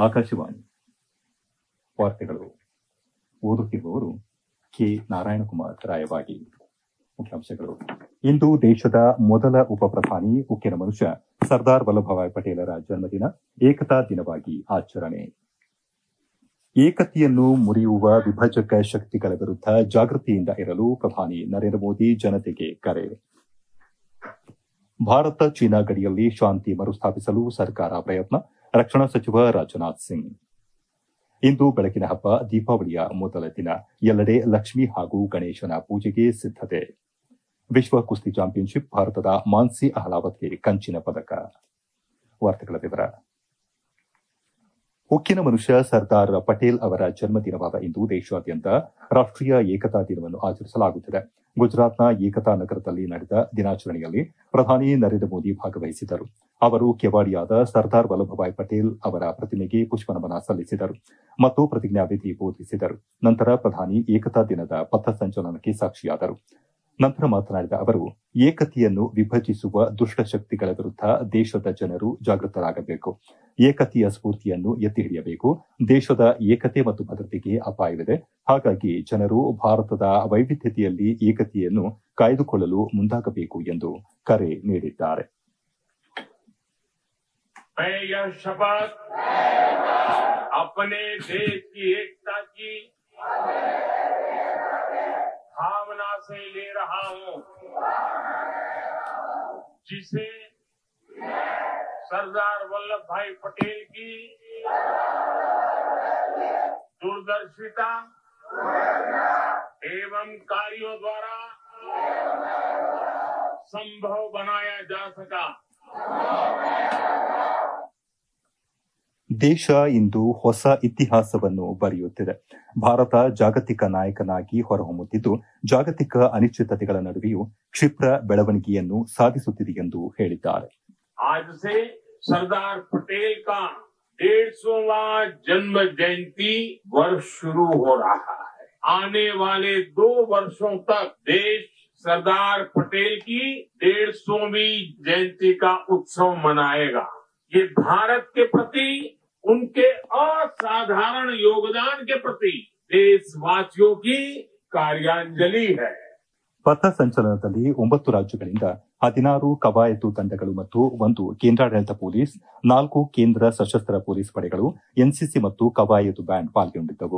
ಆಕಾಶವಾಣಿ ವಾರ್ತೆಗಳು ಓದುತ್ತಿರುವವರು ಕೆ ನಾರಾಯಣಕುಮಾರ್ ರಾಯವಾಗಿ ಮುಖ್ಯಾಂಶಗಳು ಇಂದು ದೇಶದ ಮೊದಲ ಉಪಪ್ರಧಾನಿ ಉಕ್ಕಿನ ಮನುಷ್ಯ ಸರ್ದಾರ್ ವಲ್ಲಭಭಾಯ್ ಪಟೇಲರ ಜನ್ಮದಿನ ಏಕತಾ ದಿನವಾಗಿ ಆಚರಣೆ ಏಕತೆಯನ್ನು ಮುರಿಯುವ ವಿಭಜಕ ಶಕ್ತಿಗಳ ವಿರುದ್ಧ ಜಾಗೃತಿಯಿಂದ ಇರಲು ಪ್ರಧಾನಿ ನರೇಂದ್ರ ಮೋದಿ ಜನತೆಗೆ ಕರೆ ಭಾರತ ಚೀನಾ ಗಡಿಯಲ್ಲಿ ಶಾಂತಿ ಮರುಸ್ಥಾಪಿಸಲು ಸರ್ಕಾರ ಪ್ರಯತ್ನ ರಕ್ಷಣಾ ಸಚಿವ ರಾಜನಾಥ್ ಸಿಂಗ್ ಇಂದು ಬೆಳಕಿನ ಹಬ್ಬ ದೀಪಾವಳಿಯ ಮೊದಲ ದಿನ ಎಲ್ಲೆಡೆ ಲಕ್ಷ್ಮಿ ಹಾಗೂ ಗಣೇಶನ ಪೂಜೆಗೆ ಸಿದ್ದತೆ ವಿಶ್ವ ಕುಸ್ತಿ ಚಾಂಪಿಯನ್ಶಿಪ್ ಭಾರತದ ಮಾನ್ಸಿ ಅಹ್ಲಾವತ್ಗೆ ಕಂಚಿನ ಪದಕ ವಾರ್ತೆಗಳ ವಿವರ ಉಕ್ಕಿನ ಮನುಷ್ಯ ಸರ್ದಾರ್ ಪಟೇಲ್ ಅವರ ಜನ್ಮದಿನವಾದ ಇಂದು ದೇಶಾದ್ಯಂತ ರಾಷ್ಟೀಯ ಏಕತಾ ದಿನವನ್ನು ಆಚರಿಸಲಾಗುತ್ತಿದೆ ಗುಜರಾತ್ನ ಏಕತಾ ನಗರದಲ್ಲಿ ನಡೆದ ದಿನಾಚರಣೆಯಲ್ಲಿ ಪ್ರಧಾನಿ ನರೇಂದ್ರ ಮೋದಿ ಭಾಗವಹಿಸಿದರು ಅವರು ಕೆವಾಡಿಯಾದ ಸರ್ದಾರ್ ವಲ್ಲಭಭಾಯ್ ಪಟೇಲ್ ಅವರ ಪ್ರತಿಮೆಗೆ ಪುಷ್ಪನಮನ ಸಲ್ಲಿಸಿದರು ಮತ್ತು ಪ್ರತಿಜ್ಞಾವಿಧಿ ಬೋಧಿಸಿದರು ನಂತರ ಪ್ರಧಾನಿ ಏಕತಾ ದಿನದ ಪಥಸಂಚಲನಕ್ಕೆ ಸಾಕ್ಷಿಯಾದರು ನಂತರ ಮಾತನಾಡಿದ ಅವರು ಏಕತೆಯನ್ನು ವಿಭಜಿಸುವ ದುಷ್ಟಶಕ್ತಿಗಳ ವಿರುದ್ಧ ದೇಶದ ಜನರು ಜಾಗೃತರಾಗಬೇಕು ಏಕತೆಯ ಸ್ಫೂರ್ತಿಯನ್ನು ಎತ್ತಿ ಹಿಡಿಯಬೇಕು ದೇಶದ ಏಕತೆ ಮತ್ತು ಭದ್ರತೆಗೆ ಅಪಾಯವಿದೆ ಹಾಗಾಗಿ ಜನರು ಭಾರತದ ವೈವಿಧ್ಯತೆಯಲ್ಲಿ ಏಕತೆಯನ್ನು ಕಾಯ್ದುಕೊಳ್ಳಲು ಮುಂದಾಗಬೇಕು ಎಂದು ಕರೆ ನೀಡಿದ್ದಾರೆ मैं यह शपथ अपने देश की एकता की भावना से ले रहा हूं जिसे सरदार वल्लभ भाई पटेल की दूरदर्शिता एवं कार्यों द्वारा संभव बनाया जा सका ದೇಶ ಇಂದು ಹೊಸ ಇತಿಹಾಸವನ್ನು ಬರೆಯುತ್ತಿದೆ ಭಾರತ ಜಾಗತಿಕ ನಾಯಕನಾಗಿ ಹೊರಹೊಮ್ಮುತ್ತಿದ್ದು ಜಾಗತಿಕ ಅನಿಶ್ಚಿತತೆಗಳ ನಡುವೆಯೂ ಕ್ಷಿಪ್ರ ಬೆಳವಣಿಗೆಯನ್ನು ಸಾಧಿಸುತ್ತಿದೆ ಎಂದು ಹೇಳಿದ್ದಾರೆ आज से सरदार पटेल का डेढ़ सौवा जन्म जयंती वर्ष शुरू हो रहा है आने वाले दो वर्षों तक देश सरदार पटेल की डेढ़ सौवीं जयंती का उत्सव मनाएगा ये भारत के प्रति उनके असाधारण योगदान के प्रति देशवासियों की कार्यांजलि है ಪಥ ಸಂಚಲನದಲ್ಲಿ ಒಂಬತ್ತು ರಾಜ್ಯಗಳಿಂದ ಹದಿನಾರು ಕವಾಯತು ತಂಡಗಳು ಮತ್ತು ಒಂದು ಕೇಂದ್ರಾಡಳಿತ ಪೊಲೀಸ್ ನಾಲ್ಕು ಕೇಂದ್ರ ಸಶಸ್ತ್ರ ಪೊಲೀಸ್ ಪಡೆಗಳು ಎನ್ಸಿಸಿ ಮತ್ತು ಕವಾಯತು ಬ್ಯಾಂಡ್ ಪಾಲ್ಗೊಂಡಿದ್ದವು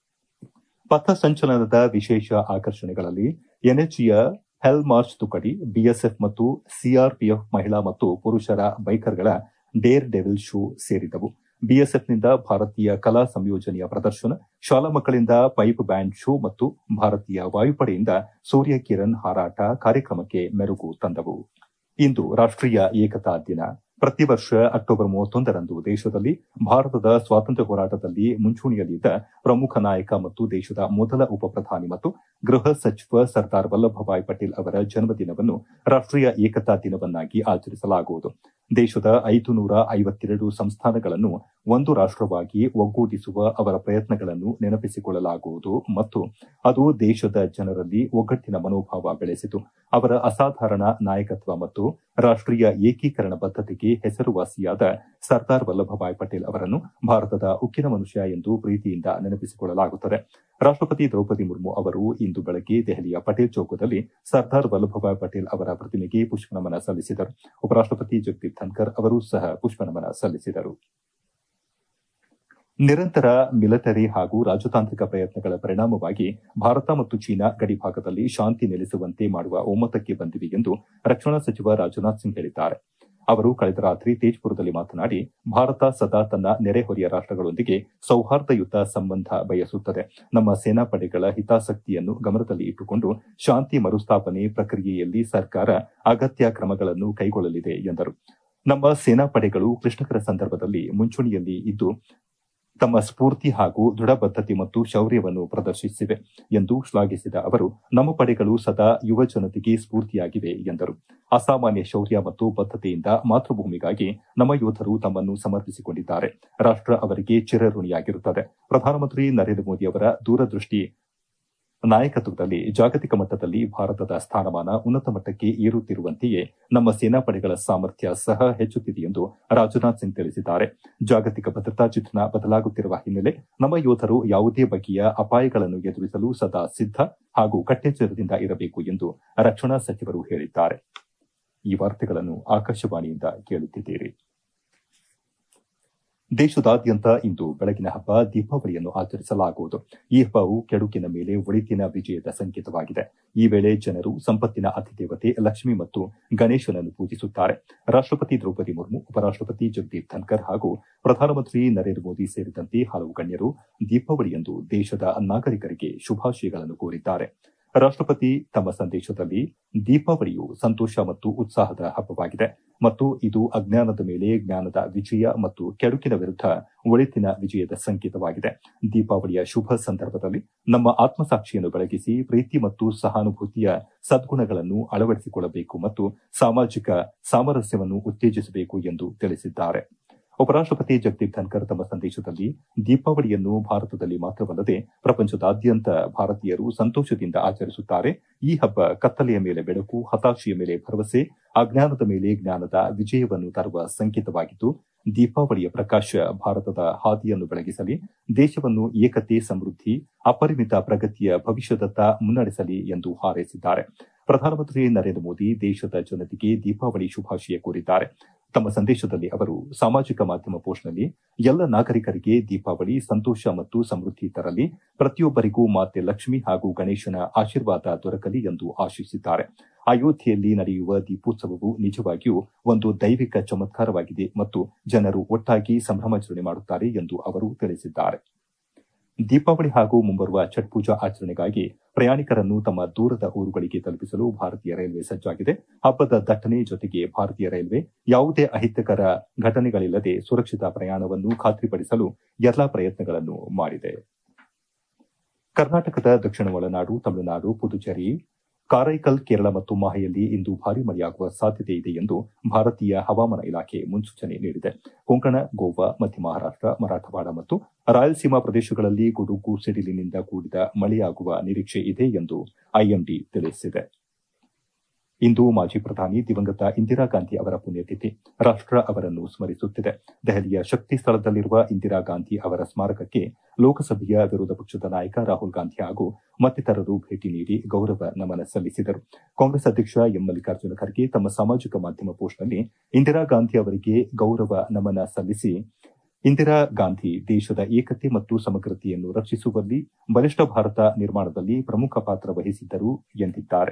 ಪಥ ಸಂಚಲನದ ವಿಶೇಷ ಆಕರ್ಷಣೆಗಳಲ್ಲಿ ಎನ್ಎಚ್ಯ ಹೆಲ್ ಮಾರ್ಚ್ ತುಕಡಿ ಬಿಎಸ್ಎಫ್ ಮತ್ತು ಸಿಆರ್ಪಿಎಫ್ ಮಹಿಳಾ ಮತ್ತು ಪುರುಷರ ಬೈಕರ್ಗಳ ಡೇರ್ ಡೆವಿಲ್ ಶೋ ಸೇರಿದವು ಬಿಎಸ್ಎಫ್ನಿಂದ ಭಾರತೀಯ ಕಲಾ ಸಂಯೋಜನೆಯ ಪ್ರದರ್ಶನ ಶಾಲಾ ಮಕ್ಕಳಿಂದ ಪೈಪ್ ಬ್ಯಾಂಡ್ ಶೋ ಮತ್ತು ಭಾರತೀಯ ವಾಯುಪಡೆಯಿಂದ ಸೂರ್ಯ ಕಿರಣ್ ಹಾರಾಟ ಕಾರ್ಯಕ್ರಮಕ್ಕೆ ಮೆರುಗು ತಂದವು ಇಂದು ರಾಷ್ಟೀಯ ಏಕತಾ ದಿನ ಪ್ರತಿ ವರ್ಷ ಅಕ್ಟೋಬರ್ ಮೂವತ್ತೊಂದರಂದು ದೇಶದಲ್ಲಿ ಭಾರತದ ಸ್ವಾತಂತ್ರ್ಯ ಹೋರಾಟದಲ್ಲಿ ಮುಂಚೂಣಿಯಲ್ಲಿದ್ದ ಪ್ರಮುಖ ನಾಯಕ ಮತ್ತು ದೇಶದ ಮೊದಲ ಉಪಪ್ರಧಾನಿ ಮತ್ತು ಗೃಹ ಸಚಿವ ಸರ್ದಾರ್ ವಲ್ಲಭಭಾಯ್ ಪಟೇಲ್ ಅವರ ಜನ್ಮದಿನವನ್ನು ರಾಷ್ಟೀಯ ಏಕತಾ ದಿನವನ್ನಾಗಿ ಆಚರಿಸಲಾಗುವುದು ದೇಶದ ಐದು ನೂರ ಐವತ್ತೆರಡು ಸಂಸ್ಥಾನಗಳನ್ನು ಒಂದು ರಾಷ್ಟವಾಗಿ ಒಗ್ಗೂಡಿಸುವ ಅವರ ಪ್ರಯತ್ನಗಳನ್ನು ನೆನಪಿಸಿಕೊಳ್ಳಲಾಗುವುದು ಮತ್ತು ಅದು ದೇಶದ ಜನರಲ್ಲಿ ಒಗ್ಗಟ್ಟಿನ ಮನೋಭಾವ ಬೆಳೆಸಿತು ಅವರ ಅಸಾಧಾರಣ ನಾಯಕತ್ವ ಮತ್ತು ರಾಷ್ಟೀಯ ಏಕೀಕರಣ ಬದ್ಧತೆಗೆ ಹೆಸರುವಾಸಿಯಾದ ಸರ್ದಾರ್ ವಲ್ಲಭಭಾಯ್ ಪಟೇಲ್ ಅವರನ್ನು ಭಾರತದ ಉಕ್ಕಿನ ಮನುಷ್ಯ ಎಂದು ಪ್ರೀತಿಯಿಂದ ನೆನಪಿಸಿಕೊಳ್ಳಲಾಗುತ್ತದೆ ರಾಷ್ಟಪತಿ ದ್ರೌಪದಿ ಮುರ್ಮು ಅವರು ಇಂದು ಬೆಳಗ್ಗೆ ದೆಹಲಿಯ ಪಟೇಲ್ ಚೌಕದಲ್ಲಿ ಸರ್ದಾರ್ ವಲ್ಲಭಭಾಯ್ ಪಟೇಲ್ ಅವರ ಪ್ರತಿಮೆಗೆ ಪುಷ್ಪನಮನ ಸಲ್ಲಿಸಿದರು ಉಪರಾಷ್ಟಪತಿ ಜಗದೀಪ್ ಧನ್ಕರ್ ಅವರು ಸಹ ಪುಷ್ಪನಮನ ಸಲ್ಲಿಸಿದರು ನಿರಂತರ ಮಿಲಿಟರಿ ಹಾಗೂ ರಾಜತಾಂತ್ರಿಕ ಪ್ರಯತ್ನಗಳ ಪರಿಣಾಮವಾಗಿ ಭಾರತ ಮತ್ತು ಚೀನಾ ಗಡಿಭಾಗದಲ್ಲಿ ಶಾಂತಿ ನೆಲೆಸುವಂತೆ ಮಾಡುವ ಒಮ್ಮತಕ್ಕೆ ಬಂದಿವೆ ಎಂದು ರಕ್ಷಣಾ ಸಚಿವ ರಾಜನಾಥ್ ಸಿಂಗ್ ಹೇಳಿದ್ದಾರೆ ಅವರು ಕಳೆದ ರಾತ್ರಿ ತೇಜ್ಪುರದಲ್ಲಿ ಮಾತನಾಡಿ ಭಾರತ ಸದಾ ತನ್ನ ನೆರೆಹೊರೆಯ ರಾಷ್ಟಗಳೊಂದಿಗೆ ಸೌಹಾರ್ದಯುತ ಸಂಬಂಧ ಬಯಸುತ್ತದೆ ನಮ್ಮ ಸೇನಾಪಡೆಗಳ ಹಿತಾಸಕ್ತಿಯನ್ನು ಗಮನದಲ್ಲಿ ಇಟ್ಟುಕೊಂಡು ಶಾಂತಿ ಮರುಸ್ಥಾಪನೆ ಪ್ರಕ್ರಿಯೆಯಲ್ಲಿ ಸರ್ಕಾರ ಅಗತ್ಯ ಕ್ರಮಗಳನ್ನು ಕೈಗೊಳ್ಳಲಿದೆ ಎಂದರು ನಮ್ಮ ಸೇನಾಪಡೆಗಳು ಕ್ಲಿಷ್ಟಕರ ಸಂದರ್ಭದಲ್ಲಿ ಮುಂಚೂಣಿಯಲ್ಲಿ ಇದ್ದು ತಮ್ಮ ಸ್ಫೂರ್ತಿ ಹಾಗೂ ದೃಢಬದ್ಧತೆ ಮತ್ತು ಶೌರ್ಯವನ್ನು ಪ್ರದರ್ಶಿಸಿವೆ ಎಂದು ಶ್ಲಾಘಿಸಿದ ಅವರು ನಮ್ಮ ಪಡೆಗಳು ಸದಾ ಯುವ ಜನತೆಗೆ ಸ್ಫೂರ್ತಿಯಾಗಿವೆ ಎಂದರು ಅಸಾಮಾನ್ಯ ಶೌರ್ಯ ಮತ್ತು ಬದ್ಧತೆಯಿಂದ ಮಾತೃಭೂಮಿಗಾಗಿ ನಮ್ಮ ಯೋಧರು ತಮ್ಮನ್ನು ಸಮರ್ಪಿಸಿಕೊಂಡಿದ್ದಾರೆ ರಾಷ್ಟ ಅವರಿಗೆ ಚಿರಋಣಿಯಾಗಿರುತ್ತದೆ ಪ್ರಧಾನಮಂತ್ರಿ ನರೇಂದ್ರ ಮೋದಿ ಅವರ ದೂರದೃಷ್ಟಿ ನಾಯಕತ್ವದಲ್ಲಿ ಜಾಗತಿಕ ಮಟ್ಟದಲ್ಲಿ ಭಾರತದ ಸ್ಥಾನಮಾನ ಉನ್ನತ ಮಟ್ಟಕ್ಕೆ ಏರುತ್ತಿರುವಂತೆಯೇ ನಮ್ಮ ಸೇನಾಪಡೆಗಳ ಸಾಮರ್ಥ್ಯ ಸಹ ಹೆಚ್ಚುತ್ತಿದೆ ಎಂದು ರಾಜನಾಥ್ ಸಿಂಗ್ ತಿಳಿಸಿದ್ದಾರೆ ಜಾಗತಿಕ ಭದ್ರತಾ ಚಿತ್ರಣ ಬದಲಾಗುತ್ತಿರುವ ಹಿನ್ನೆಲೆ ನಮ್ಮ ಯೋಧರು ಯಾವುದೇ ಬಗೆಯ ಅಪಾಯಗಳನ್ನು ಎದುರಿಸಲು ಸದಾ ಸಿದ್ಧ ಹಾಗೂ ಕಟ್ಟೆಚ್ಚರದಿಂದ ಇರಬೇಕು ಎಂದು ರಕ್ಷಣಾ ಸಚಿವರು ಹೇಳಿದ್ದಾರೆ ಈ ವಾರ್ತೆಗಳನ್ನು ಆಕಾಶವಾಣಿಯಿಂದ ಕೇಳುತ್ತಿದ್ದೀರಿ ದೇಶದಾದ್ಯಂತ ಇಂದು ಬೆಳಗಿನ ಹಬ್ಬ ದೀಪಾವಳಿಯನ್ನು ಆಚರಿಸಲಾಗುವುದು ಈ ಹಬ್ಬವು ಕೆಡುಕಿನ ಮೇಲೆ ಒಳಿತಿನ ವಿಜಯದ ಸಂಕೇತವಾಗಿದೆ ಈ ವೇಳೆ ಜನರು ಸಂಪತ್ತಿನ ಅಧಿದೇವತೆ ಲಕ್ಷ್ಮಿ ಮತ್ತು ಗಣೇಶನನ್ನು ಪೂಜಿಸುತ್ತಾರೆ ರಾಷ್ಟಪತಿ ದ್ರೌಪದಿ ಮುರ್ಮು ಉಪರಾಷ್ಟಪತಿ ಜಗದೀಪ್ ಧನ್ಕರ್ ಹಾಗೂ ಪ್ರಧಾನಮಂತ್ರಿ ನರೇಂದ್ರ ಮೋದಿ ಸೇರಿದಂತೆ ಹಲವು ಗಣ್ಯರು ದೀಪಾವಳಿಯಂದು ದೇಶದ ನಾಗರಿಕರಿಗೆ ಶುಭಾಶಯಗಳನ್ನು ಕೋರಿದ್ದಾರೆ ರಾಷ್ಟಪತಿ ತಮ್ಮ ಸಂದೇಶದಲ್ಲಿ ದೀಪಾವಳಿಯು ಸಂತೋಷ ಮತ್ತು ಉತ್ಸಾಹದ ಹಬ್ಬವಾಗಿದೆ ಮತ್ತು ಇದು ಅಜ್ಞಾನದ ಮೇಲೆ ಜ್ಞಾನದ ವಿಜಯ ಮತ್ತು ಕೆಡುಕಿನ ವಿರುದ್ಧ ಒಳಿತಿನ ವಿಜಯದ ಸಂಕೇತವಾಗಿದೆ ದೀಪಾವಳಿಯ ಶುಭ ಸಂದರ್ಭದಲ್ಲಿ ನಮ್ಮ ಆತ್ಮಸಾಕ್ಷಿಯನ್ನು ಬೆಳಗಿಸಿ ಪ್ರೀತಿ ಮತ್ತು ಸಹಾನುಭೂತಿಯ ಸದ್ಗುಣಗಳನ್ನು ಅಳವಡಿಸಿಕೊಳ್ಳಬೇಕು ಮತ್ತು ಸಾಮಾಜಿಕ ಸಾಮರಸ್ಯವನ್ನು ಉತ್ತೇಜಿಸಬೇಕು ಎಂದು ತಿಳಿಸಿದ್ದಾರೆ ಉಪರಾಷ್ಟಪತಿ ಜಗದೀಪ್ ಧನ್ಕರ್ ತಮ್ಮ ಸಂದೇಶದಲ್ಲಿ ದೀಪಾವಳಿಯನ್ನು ಭಾರತದಲ್ಲಿ ಮಾತ್ರವಲ್ಲದೆ ಪ್ರಪಂಚದಾದ್ಯಂತ ಭಾರತೀಯರು ಸಂತೋಷದಿಂದ ಆಚರಿಸುತ್ತಾರೆ ಈ ಹಬ್ಬ ಕತ್ತಲೆಯ ಮೇಲೆ ಬೆಳಕು ಹತಾಶೆಯ ಮೇಲೆ ಭರವಸೆ ಅಜ್ಞಾನದ ಮೇಲೆ ಜ್ಞಾನದ ವಿಜಯವನ್ನು ತರುವ ಸಂಕೇತವಾಗಿದ್ದು ದೀಪಾವಳಿಯ ಪ್ರಕಾಶ ಭಾರತದ ಹಾದಿಯನ್ನು ಬೆಳಗಿಸಲಿ ದೇಶವನ್ನು ಏಕತೆ ಸಮೃದ್ಧಿ ಅಪರಿಮಿತ ಪ್ರಗತಿಯ ಭವಿಷ್ಯದತ್ತ ಮುನ್ನಡೆಸಲಿ ಎಂದು ಹಾರೈಸಿದ್ದಾರೆ ಪ್ರಧಾನಮಂತ್ರಿ ನರೇಂದ್ರ ಮೋದಿ ದೇಶದ ಜನತೆಗೆ ದೀಪಾವಳಿ ಶುಭಾಶಯ ಕೋರಿದ್ದಾರೆ ತಮ್ಮ ಸಂದೇಶದಲ್ಲಿ ಅವರು ಸಾಮಾಜಿಕ ಮಾಧ್ಯಮ ಪೋಸ್ಟ್ನಲ್ಲಿ ಎಲ್ಲ ನಾಗರಿಕರಿಗೆ ದೀಪಾವಳಿ ಸಂತೋಷ ಮತ್ತು ಸಮೃದ್ಧಿ ತರಲಿ ಪ್ರತಿಯೊಬ್ಬರಿಗೂ ಮಾತೆ ಲಕ್ಷ್ಮಿ ಹಾಗೂ ಗಣೇಶನ ಆಶೀರ್ವಾದ ದೊರಕಲಿ ಎಂದು ಆಶಿಸಿದ್ದಾರೆ ಅಯೋಧ್ಯೆಯಲ್ಲಿ ನಡೆಯುವ ದೀಪೋತ್ಸವವು ನಿಜವಾಗಿಯೂ ಒಂದು ದೈವಿಕ ಚಮತ್ಕಾರವಾಗಿದೆ ಮತ್ತು ಜನರು ಒಟ್ಟಾಗಿ ಸಂಭ್ರಮಾಚರಣೆ ಮಾಡುತ್ತಾರೆ ಎಂದು ಅವರು ತಿಳಿಸಿದ್ದಾರೆ ದೀಪಾವಳಿ ಹಾಗೂ ಮುಂಬರುವ ಛಟ್ ಪೂಜಾ ಆಚರಣೆಗಾಗಿ ಪ್ರಯಾಣಿಕರನ್ನು ತಮ್ಮ ದೂರದ ಊರುಗಳಿಗೆ ತಲುಪಿಸಲು ಭಾರತೀಯ ರೈಲ್ವೆ ಸಜ್ಜಾಗಿದೆ ಹಬ್ಬದ ದಟ್ಟಣೆ ಜೊತೆಗೆ ಭಾರತೀಯ ರೈಲ್ವೆ ಯಾವುದೇ ಅಹಿತಕರ ಘಟನೆಗಳಿಲ್ಲದೆ ಸುರಕ್ಷಿತ ಪ್ರಯಾಣವನ್ನು ಖಾತ್ರಿಪಡಿಸಲು ಎಲ್ಲಾ ಪ್ರಯತ್ನಗಳನ್ನು ಮಾಡಿದೆ ಕರ್ನಾಟಕದ ದಕ್ಷಿಣ ಒಳನಾಡು ತಮಿಳುನಾಡು ಪುದುಚೇರಿ ಕಾರೈಕಲ್ ಕೇರಳ ಮತ್ತು ಮಾಹೆಯಲ್ಲಿ ಇಂದು ಭಾರೀ ಮಳೆಯಾಗುವ ಸಾಧ್ಯತೆ ಇದೆ ಎಂದು ಭಾರತೀಯ ಹವಾಮಾನ ಇಲಾಖೆ ಮುನ್ಸೂಚನೆ ನೀಡಿದೆ ಕೊಂಕಣ ಗೋವಾ ಮಧ್ಯ ಮಹಾರಾಷ್ಟ ಮರಾಠವಾಡ ಮತ್ತು ರಾಯಲಸೀಮಾ ಪ್ರದೇಶಗಳಲ್ಲಿ ಗುಡುಗು ಸಿಡಿಲಿನಿಂದ ಕೂಡಿದ ಮಳೆಯಾಗುವ ನಿರೀಕ್ಷೆ ಇದೆ ಎಂದು ಐಎಂಡಿ ತಿಳಿಸಿದೆ ಇಂದು ಮಾಜಿ ಪ್ರಧಾನಿ ದಿವಂಗತ ಇಂದಿರಾ ಗಾಂಧಿ ಅವರ ಪುಣ್ಯತಿಥಿ ರಾಷ್ಟ ಅವರನ್ನು ಸ್ಮರಿಸುತ್ತಿದೆ ದೆಹಲಿಯ ಶಕ್ತಿ ಸ್ಥಳದಲ್ಲಿರುವ ಇಂದಿರಾ ಗಾಂಧಿ ಅವರ ಸ್ಮಾರಕಕ್ಕೆ ಲೋಕಸಭೆಯ ವಿರೋಧ ಪಕ್ಷದ ನಾಯಕ ರಾಹುಲ್ ಗಾಂಧಿ ಹಾಗೂ ಮತ್ತಿತರರು ಭೇಟಿ ನೀಡಿ ಗೌರವ ನಮನ ಸಲ್ಲಿಸಿದರು ಕಾಂಗ್ರೆಸ್ ಅಧ್ಯಕ್ಷ ಎಂ ಮಲ್ಲಿಕಾರ್ಜುನ ಖರ್ಗೆ ತಮ್ಮ ಸಾಮಾಜಿಕ ಮಾಧ್ಯಮ ಪೋಸ್ಟ್ನಲ್ಲಿ ಇಂದಿರಾ ಗಾಂಧಿ ಅವರಿಗೆ ಗೌರವ ನಮನ ಸಲ್ಲಿಸಿ ಇಂದಿರಾ ಗಾಂಧಿ ದೇಶದ ಏಕತೆ ಮತ್ತು ಸಮಗ್ರತೆಯನ್ನು ರಕ್ಷಿಸುವಲ್ಲಿ ಬಲಿಷ್ಠ ಭಾರತ ನಿರ್ಮಾಣದಲ್ಲಿ ಪ್ರಮುಖ ಪಾತ್ರ ವಹಿಸಿದ್ದರು ಎಂದಿದ್ದಾರೆ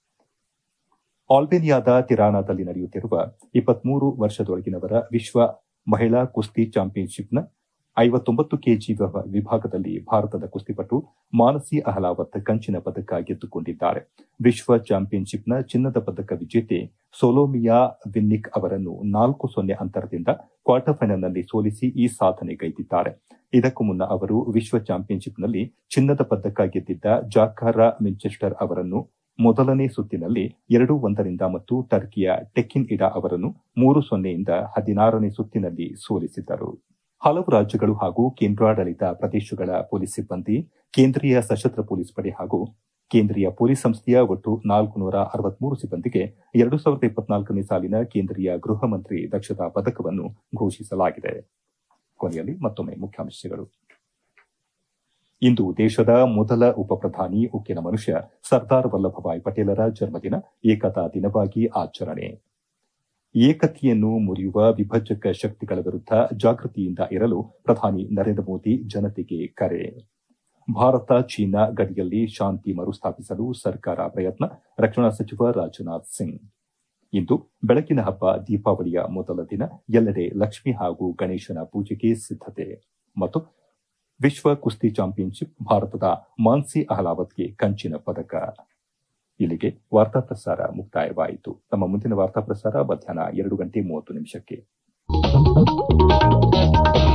ಆಲ್ಬೇನಿಯಾದ ತಿರಾನಾದಲ್ಲಿ ನಡೆಯುತ್ತಿರುವ ಇಪ್ಪತ್ಮೂರು ವರ್ಷದೊಳಗಿನವರ ವಿಶ್ವ ಮಹಿಳಾ ಕುಸ್ತಿ ಚಾಂಪಿಯನ್ಶಿಪ್ನ ಐವತ್ತೊಂಬತ್ತು ಕೆಜಿ ವಿಭಾಗದಲ್ಲಿ ಭಾರತದ ಕುಸ್ತಿಪಟು ಮಾನಸಿ ಅಹ್ಲಾವತ್ ಕಂಚಿನ ಪದಕ ಗೆದ್ದುಕೊಂಡಿದ್ದಾರೆ ವಿಶ್ವ ಚಾಂಪಿಯನ್ಶಿಪ್ನ ಚಿನ್ನದ ಪದಕ ವಿಜೇತೆ ಸೊಲೋಮಿಯಾ ವಿನ್ನಿಕ್ ಅವರನ್ನು ನಾಲ್ಕು ಸೊನ್ನೆ ಅಂತರದಿಂದ ಕ್ವಾರ್ಟರ್ ಫೈನಲ್ನಲ್ಲಿ ಸೋಲಿಸಿ ಈ ಸಾಧನೆಗೈದಿದ್ದಾರೆ ಇದಕ್ಕೂ ಮುನ್ನ ಅವರು ವಿಶ್ವ ಚಾಂಪಿಯನ್ಶಿಪ್ನಲ್ಲಿ ಚಿನ್ನದ ಪದಕ ಗೆದ್ದಿದ್ದ ಜಾಕಾರ ಮಿಂಚೆಸ್ಟರ್ ಅವರನ್ನು ಮೊದಲನೇ ಸುತ್ತಿನಲ್ಲಿ ಎರಡು ಒಂದರಿಂದ ಮತ್ತು ಟರ್ಕಿಯ ಟೆಕಿನ್ ಇಡಾ ಅವರನ್ನು ಮೂರು ಸೊನ್ನೆಯಿಂದ ಹದಿನಾರನೇ ಸುತ್ತಿನಲ್ಲಿ ಸೋಲಿಸಿದ್ದರು ಹಲವು ರಾಜ್ಯಗಳು ಹಾಗೂ ಕೇಂದ್ರಾಡಳಿತ ಪ್ರದೇಶಗಳ ಪೊಲೀಸ್ ಸಿಬ್ಬಂದಿ ಕೇಂದ್ರೀಯ ಸಶಸ್ತ್ರ ಪೊಲೀಸ್ ಪಡೆ ಹಾಗೂ ಕೇಂದ್ರೀಯ ಪೊಲೀಸ್ ಸಂಸ್ಥೆಯ ಒಟ್ಟು ನಾಲ್ಕು ನೂರ ಅರವತ್ಮೂರು ಸಿಬ್ಬಂದಿಗೆ ಎರಡು ಸಾವಿರದ ಇಪ್ಪತ್ನಾಲ್ಕನೇ ಸಾಲಿನ ಕೇಂದ್ರೀಯ ಗೃಹ ಮಂತ್ರಿ ದಕ್ಷತಾ ಪದಕವನ್ನು ಘೋಷಿಸಲಾಗಿದೆ ಕೊನೆಯಲ್ಲಿ ಮತ್ತೊಮ್ಮೆ ಮುಖ್ಯಾಂಶಗಳು ಇಂದು ದೇಶದ ಮೊದಲ ಉಪಪ್ರಧಾನಿ ಉಕ್ಕಿನ ಮನುಷ್ಯ ಸರ್ದಾರ್ ವಲ್ಲಭಭಾಯ್ ಪಟೇಲರ ಜನ್ಮದಿನ ಏಕತಾ ದಿನವಾಗಿ ಆಚರಣೆ ಏಕತೆಯನ್ನು ಮುರಿಯುವ ವಿಭಜಕ ಶಕ್ತಿಗಳ ವಿರುದ್ಧ ಜಾಗೃತಿಯಿಂದ ಇರಲು ಪ್ರಧಾನಿ ನರೇಂದ್ರ ಮೋದಿ ಜನತೆಗೆ ಕರೆ ಭಾರತ ಚೀನಾ ಗಡಿಯಲ್ಲಿ ಶಾಂತಿ ಮರುಸ್ಥಾಪಿಸಲು ಸರ್ಕಾರ ಪ್ರಯತ್ನ ರಕ್ಷಣಾ ಸಚಿವ ರಾಜನಾಥ್ ಸಿಂಗ್ ಇಂದು ಬೆಳಕಿನ ಹಬ್ಬ ದೀಪಾವಳಿಯ ಮೊದಲ ದಿನ ಎಲ್ಲೆಡೆ ಲಕ್ಷ್ಮಿ ಹಾಗೂ ಗಣೇಶನ ಪೂಜೆಗೆ ಸಿದ್ದತೆ ಮತ್ತು ವಿಶ್ವ ಕುಸ್ತಿ ಚಾಂಪಿಯನ್ಶಿಪ್ ಭಾರತದ ಮಾನ್ಸಿ ಅಹ್ಲಾವತ್ಗೆ ಕಂಚಿನ ಪದಕ ಇಲ್ಲಿಗೆ ವಾರ್ತಾ ಪ್ರಸಾರ ಮುಕ್ತಾಯವಾಯಿತು ನಮ್ಮ ಮುಂದಿನ ವಾರ್ತಾ ಪ್ರಸಾರ ಮಧ್ಯಾಹ್ನ ಎರಡು ಗಂಟೆ ಮೂವತ್ತು ನಿಮಿಷಕ್ಕೆ